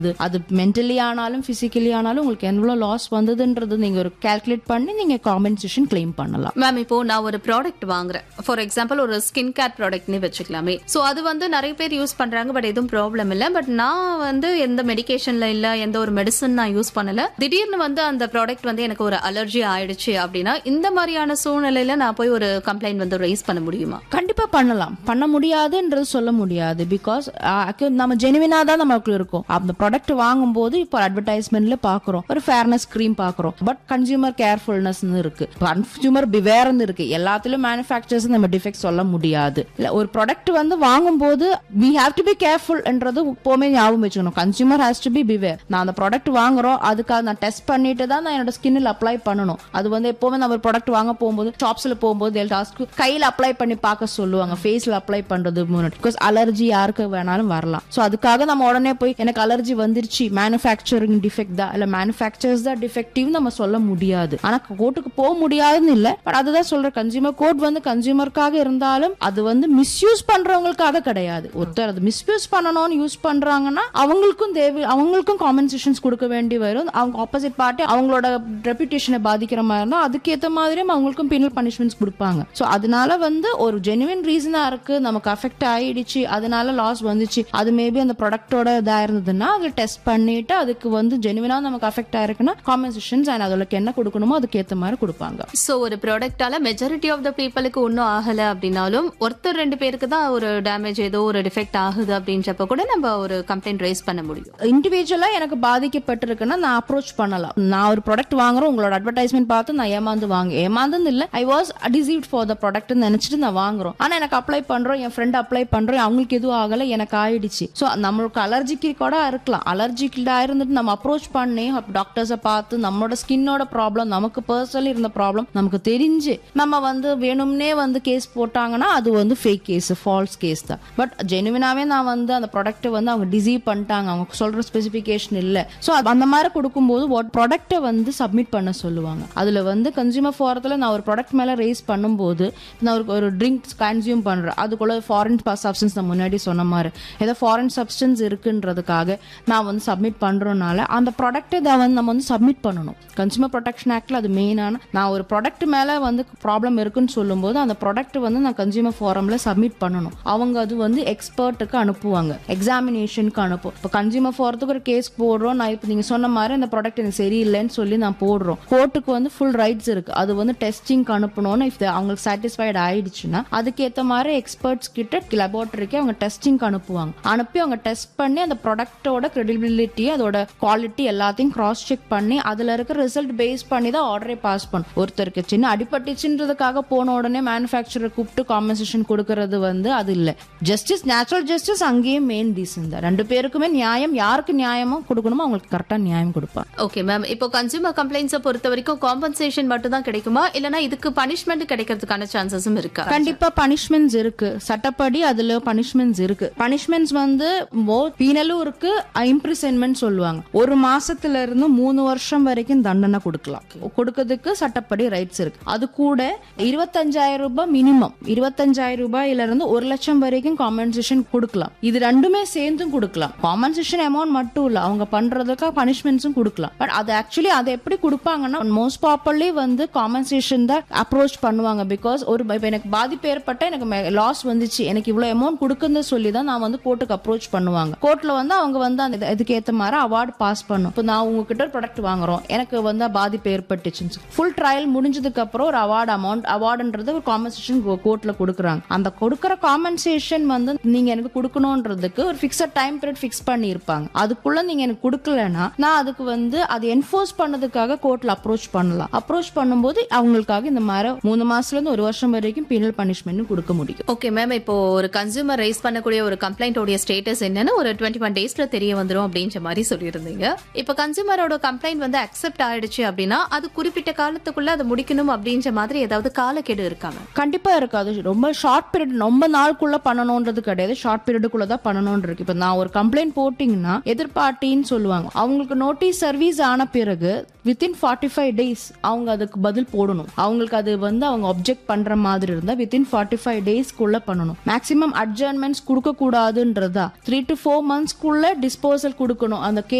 இது- அது மென்டலி ஆனாலும் பிசிக்கலி ஆனாலும் உங்களுக்கு எவ்வளவு லாஸ் வந்ததுன்றது நீங்க ஒரு கால்குலேட் பண்ணி நீங்க காம்பன்சேஷன் கிளைம் பண்ணலாம் மேம் இப்போ நான் ஒரு ப்ராடக்ட் வாங்குறேன் ஃபார் எக்ஸாம்பிள் ஒரு ஸ்கின் கேர் ப்ராடக்ட்னு வச்சுக்கலாமே சோ அது வந்து நிறைய பேர் யூஸ் பண்றாங்க பட் எதுவும் ப்ராப்ளம் இல்ல பட் நான் வந்து எந்த மெடிகேஷன்ல இல்ல எந்த ஒரு மெடிசன் நான் யூஸ் பண்ணல திடீர்னு வந்து அந்த ப்ராடக்ட் வந்து எனக்கு ஒரு அலர்ஜி ஆயிடுச்சு அப்படின்னா இந்த மாதிரியான சூழ்நிலையில நான் போய் ஒரு கம்ப்ளைண்ட் வந்து ரைஸ் பண்ண முடியுமா கண்டிப்பா பண்ணலாம் பண்ண முடியாதுன்றது சொல்ல முடியாது பிகாஸ் நம்ம ஜெனுவினா தான் நமக்கு இருக்கும் அந்த ப்ராடக்ட் வாங்கும்போது இப்போ அட்வர்டைஸ்மெண்ட்ல பாக்குறோம் ஒரு ஃபேர்னஸ் க்ரீம் பாக்குறோம் பட் கன்சியூமர் கேர்ஃபுல்னஸ் இருக்கு கன்சியூமர் பிவேர்னு இருக்கு எல்லாத்திலும் மேனுஃபேக்சர்ஸ் நம்ம டிஃபெக்ட் சொல்ல முடியாது இல்ல ஒரு ப்ராடக்ட் வந்து வாங்கும்போது வி ஹேவ் டு பி கேர்ஃபுல்ன்றது எப்பவுமே ஞாபகம் வச்சுக்கணும் consumer has to be beware நான் அந்த ப்ராடக்ட் வாங்குறோம் அதுக்காக நான் டெஸ்ட் பண்ணிட்டு தான் நான் என்னோட ஸ்கின்னில் அப்ளை பண்ணணும் அது வந்து எப்பவுமே நம்ம ஒரு ப்ராடக்ட் வாங்க போகும்போது ஷாப்ஸ்ல போகும்போது டாஸ்க்கு கையில அப்ளை பண்ணி பார்க்க சொல்லுவாங்க ஃபேஸ்ல அப்ளை பண்றது முன்னாடி பிகாஸ் அலர்ஜி யாருக்கு வேணாலும் வரலாம் ஸோ அதுக்காக நம்ம உடனே போய் எனக்கு அலர்ஜி வந்துருச்சு மேனுஃபேக்சரிங் டிஃபெக்ட் தான் இல்ல மேனுஃபேக்சர்ஸ் தான் டிஃபெக்டிவ் நம்ம சொல்ல முடியாது ஆனா கோர்ட்டுக்கு போக முடியாதுன்னு இல்ல பட் அதுதான் சொல்றேன் கன்சியூமர் கோர்ட் வந்து கன்சியூமருக்காக இருந்தாலும் அது வந்து மிஸ்யூஸ் பண்றவங்களுக்காக கிடையாது ஒருத்தர் அது மிஸ்யூஸ் பண்ணணும்னு யூஸ் பண்றாங்கன்னா அவங்களுக்கும் தேவை அவங்களுக்கும் காம்பன்சேஷன்ஸ் கொடுக்க வேண்டி வரும் அவங்க ஆப்போசிட் பார்ட்டி அவங்களோட ரெப்புடேஷனை பாதிக்கிற மாதிரி இருந்தா அதுக்கேற்ற மாதிரியும் அவங்களுக்கும் பினல் பனிஷ்மெண்ட்ஸ் கொடுப்பாங்க ஸோ அதனால வந்து ஒரு ஜெனுவின் ரீசனா இருக்கு நமக்கு அஃபெக்ட் ஆயிடுச்சு அதனால லாஸ் வந்துச்சு அது மேபி அந்த ப்ராடக்டோட இதா இருந்ததுன்னா அதை டெஸ்ட் பண்ணிட்டு அதுக்கு வந்து ஜெனுவினா நமக்கு அஃபெக்ட் ஆயிருக்குன்னா காம்பன்சேஷன்ஸ் அண்ட் அதோட என்ன கொடுக்கணுமோ அதுக்கு ஏற்ற மாதிரி கொடுப்பாங்க சோ ஒரு ப்ராடக்டால மெஜாரிட்டி ஆஃப் த பீப்புளுக்கு ஒன்றும் ஆகல அப்படின்னாலும் ஒருத்தர் ரெண்டு பேருக்கு தான் ஒரு டேமேஜ் ஏதோ ஒரு டிஃபெக்ட் ஆகுது அப்படின்றப்ப கூட நம்ம ஒரு கம்ப்ளைண்ட் ரைஸ் பண்ண முடியும் இண்டிவிஜுவலா எனக்கு பாதிக்கப்பட்டிருக்குன்னா நான் அப்ரோச் பண்ணலாம் நான் ஒரு ப்ராடக்ட் வாங்குறேன் உங்களோட அட்வர்டைஸ்மெண்ட் பார்த்து நான் ஏமாந்து வாங்க ஏமாந்து இல்ல I was deceived for the product நினைச்சிட்டு நான் வாங்குறோம் ஆனா எனக்கு அப்ளை பண்றோம் என் ஃப்ரெண்ட் அப்ளை பண்றோம் அவங்களுக்கு எதுவும் ஆகல எனக்கு ஆயிடுச்சு ஸோ நம்மளுக்கு அலர்ஜிக்கு கூட இருக்கலாம் அலர்ஜிக்கா இருந்துட்டு நம்ம அப்ரோச் பண்ணி டாக்டர்ஸை பார்த்து நம்மளோட ஸ்கின்னோட ப்ராப்ளம் நமக்கு பர்சனலி இருந்த ப்ராப்ளம் நமக்கு தெரிஞ்சு நம்ம வந்து வேணும்னே வந்து கேஸ் போட்டாங்கன்னா அது வந்து ஃபேக் கேஸ் ஃபால்ஸ் கேஸ் தான் பட் ஜெனுவினாவே நான் வந்து அந்த ப்ராடக்ட்டை வந்து அவங்க டிசீவ் பண்ணிட்டாங்க அவங்க சொல்ற ஸ்பெசிஃபிகேஷன் இல்லை ஸோ அந்த மாதிரி கொடுக்கும்போது ப்ராடக்ட்டை வந்து சப்மிட் பண்ண சொல்லுவாங்க அதுல வந்து கன்சியூமர் ஃபோரத்தில் நான் ஒரு ப்ராடக்ட் மேல ரைஸ் பண்ணும்போது நான் ஒரு ஒரு ட்ரிங்க்ஸ் கன்சியூம் பண்றேன் அதுக்குள்ள ஃபாரின் சப்ஸ்டன்ஸ் நான் முன்னாடி சொன்ன மாதிரி ஏதோ ஃபாரின் சப்ஸ்டன்ஸ் இருக்குன்றதுக்காக நான் வந்து சப்மிட் பண்றதுனால அந்த ப்ராடக்ட்டை தான் வந்து நம்ம வந்து சப்மிட் பண்ணணும் கன்சியூமர் ப்ரொடெக்ஷன் ஆக்ட்ல அது மெயினான நான் ஒரு ப்ராடக்ட் மேல வந்து ப்ராப்ளம் இருக்குன்னு சொல்லும்போது அந்த ப்ராடக்ட் வந்து நான் கன்சியூமர் ஃபோரம்ல சப்மிட் பண்ணணும் அவங்க அது வந்து எக்ஸ்பர்ட்டுக்கு அனுப்புவாங்க எக்ஸாமினேஷனுக்கு அனுப்பும் இப்போ கன்சியூமர் ஃபோரத்துக்கு ஒரு கேஸ் போடுறோம் நான் இப்போ நீங்க சொன்ன மாதிரி அந்த ப்ராடக்ட் எனக்கு சரியில்லைன்னு சொல்லி நான் போடுறோம் கோர்ட்டுக்கு வந்து ஃபுல் ரைட்ஸ் இருக்கு அது வந்து டெஸ்டிங்க்கு அனுப்பணும்னு இஃப் அவங்களுக்கு சாட்டிஸ்ஃபைட் ஆயிடுச்சுன்னா அதுக்கேற்ற மாதிரி எக்ஸ்பர்ட்ஸ் கிட்ட லெபார்டரிக்கு அவங்க டெஸ்டிங்க்கு அனுப்புவாங்க அனுப்பி அவங்க டெஸ்ட் பண்ணி அந்த ப்ராடக்ட்டோட கிரெடிபிலிட்டி அதோட குவாலிட்டி எல்லாத்தையும் கிராஸ் செக் பண்ணி அதுல இருக்க ரிசல்ட் பேஸ் பண்ணி தான் ஆர்டரே பாஸ் பண்ணும் ஒருத்தருக்கு சின்ன அடிபட்டுச்சுன்றதுக்காக போன உடனே மேனுஃபேக்சரர் கூப்பிட்டு காம்பன்சேஷன் கொடுக்கறது வந்து அது இல்ல ஜஸ்டிஸ் நேச்சுரல் ஜஸ்டிஸ் அங்கேயும் மெயின் ரீசன் தான் ரெண்டு பேருக்குமே நியாயம் யாருக்கு நியாயமோ கொடுக்கணுமோ அவங்களுக்கு கரெக்டா நியாயம் கொடுப்பாங்க ஓகே மேம் இப்போ கன்சியூமர் கம்ப்ளைண்ட்ஸை பொறுத்த வரைக்கும் காம்பன்சேஷன் மட்டும் தான் கிடைக்குமா இல்லனா இதுக்கு பனிஷ்மெண்ட் கிடைக்கிறதுக்கான சான்சஸும் இருக்கா கண்டிப்பா பனிஷ்மெண்ட்ஸ் இருக்கு சட்டப்படி அதுல பனிஷ்மெண்ட்ஸ் இருக்கு பனிஷ்மெண்ட்ஸ் வந்து பீனலும் இருக்கு இம்ப்ரிசன்மெண்ட் சொல்லுவாங்க ஒரு மாசத்துல இருந்து மூணு வருஷம் வரைக்கும் தண்டனை கொடுக்கலாம் கொடுக்கறதுக்கு சட்டப்படி ரைட்ஸ் இருக்கு அது கூட இருபத்தஞ்சாயிரம் ரூபாய் மினிமம் இருபத்தஞ்சாயிரம் ரூபாயில இருந்து ஒரு லட்சம் வரைக்கும் காம்பன்சேஷன் கொடுக்கலாம் இது ரெண்டுமே சேர்ந்தும் கொடுக்கலாம் காம்பன்சேஷன் அமௌண்ட் மட்டும் இல்ல அவங்க பண்றதுக்கு பனிஷ்மெண்ட்ஸும் கொடுக்கலாம் பட் அது ஆக்சுவலி அதை எப்படி கொடுப்பாங்கன்னா மோஸ்ட் ப்ராப்பர்லி வந்து காம்பன்சேஷன் தான் அப்ரோச் பண்ணுவாங்க பிகாஸ் ஒரு இப்ப எனக்கு பாதிப்பு ஏற்பட்ட எனக்கு லாஸ் வந்துச்சு எனக்கு இவ்வளவு அமௌண்ட் கொடுக்குன்னு சொல்லி தான் நான் வந்து கோர்ட்டுக்கு அப்ரோச் பண்ணுவாங்க கோர்ட்ல வந்து அவங்க வந்து அந்த இதுக்கு ஏத்த மாதிரி அவார்டு பாஸ் பண்ணும் இப்போ நான் உங்ககிட்ட ஒரு ப்ராடக்ட் வாங்குறோம் எனக்கு வந்து பாதிப்பு ஏற்பட்டுச்சுன்னு ஃபுல் ட்ரையல் முடிஞ்சதுக்கு அப்புறம் ஒரு அவார்டு அமௌண்ட் அவார்டுன்றது ஒரு காம்பன்சேஷன் கோர்ட்ல கொடுக்குறாங்க அந்த கொடுக்குற காம்பன்சேஷன் வந்து நீங்க எனக்கு கொடுக்கணுன்றதுக்கு ஒரு ஃபிக்ஸட் டைம் பீரியட் ஃபிக்ஸ் பண்ணி இருப்பாங்க அதுக்குள்ள நீங்க எனக்கு கொடுக்கலன்னா நான் அதுக்கு வந்து அது என்ஃபோர்ஸ் பண்ணதுக்காக கோர்ட்ல அப்ரோச் பண்ணலாம் அப்ரோச் பண்ணும்போது அவங்களுக்காக இந்த மாதிரி மூணு மாசத்துல இருந்து ஒரு வருஷம் வரைக்கும் பீனல் பனிஷ்மெண்ட் கொடுக்க முடியும் ஓகே மேம் இப்போ ஒரு கன்சியூமர் ரைஸ் பண்ணக்கூடிய ஒரு கம்ப்ளைண்டோட ஸ்டேட்டஸ் என்னன்னு ஒரு டுவெண்ட்டி ஒன் டேஸ்ல தெரிய வந்துரும் அப்படின்ற மாதிரி சொல்லியிருந்தீங்க இப்போ கன்சியூமரோட கம்ப்ளைண்ட் வந்து அக்செப்ட் ஆயிடுச்சு அப்படின்னா அது குறிப்பிட்ட காலத்துக்குள்ள அதை முடிக்கணும் அப்படின்ற மாதிரி ஏதாவது காலக்கெடு இருக்கா மேம் கண்டிப்பா இருக்காது ரொம்ப ஷார்ட் பீரியட் ரொம்ப நாளுக்குள்ள பண்ணணும்ன்றது கிடையாது ஷார்ட் பீரியடுக்குள்ள தான் பண்ணணும்னு இருக்கு இப்ப நான் ஒரு கம்ப்ளைண்ட் போட்டிங்கன்னா எதிர்பார்ட்டின்னு சொல்லுவாங்க அவங்களுக்கு நோட்டீஸ் சர்வீஸ் ஆன பிறகு வித்தின் ஃபார்ட்டி ஃபைவ் டேஸ் அவங்க அதுக்கு பதில் போடணும் அவங்களுக்கு அது வந்து அவங்க அப்ஜெக்ட் பண்ற மாதிரி இருந்தா வித்தின் ஃபார்ட்டி ஃபைவ் டேஸ்க்குள்ள பண்ணணும் மேக்ஸிமம் அட்ஜர்ன்மெண்ட்ஸ் கொடுக்க கூடாதுன்றதா த்ரீ டு ஃபோர் மந்த்ஸ்க்குள்ள டிஸ்போஸ் ரிவர்சல் கொடுக்கணும் அந்த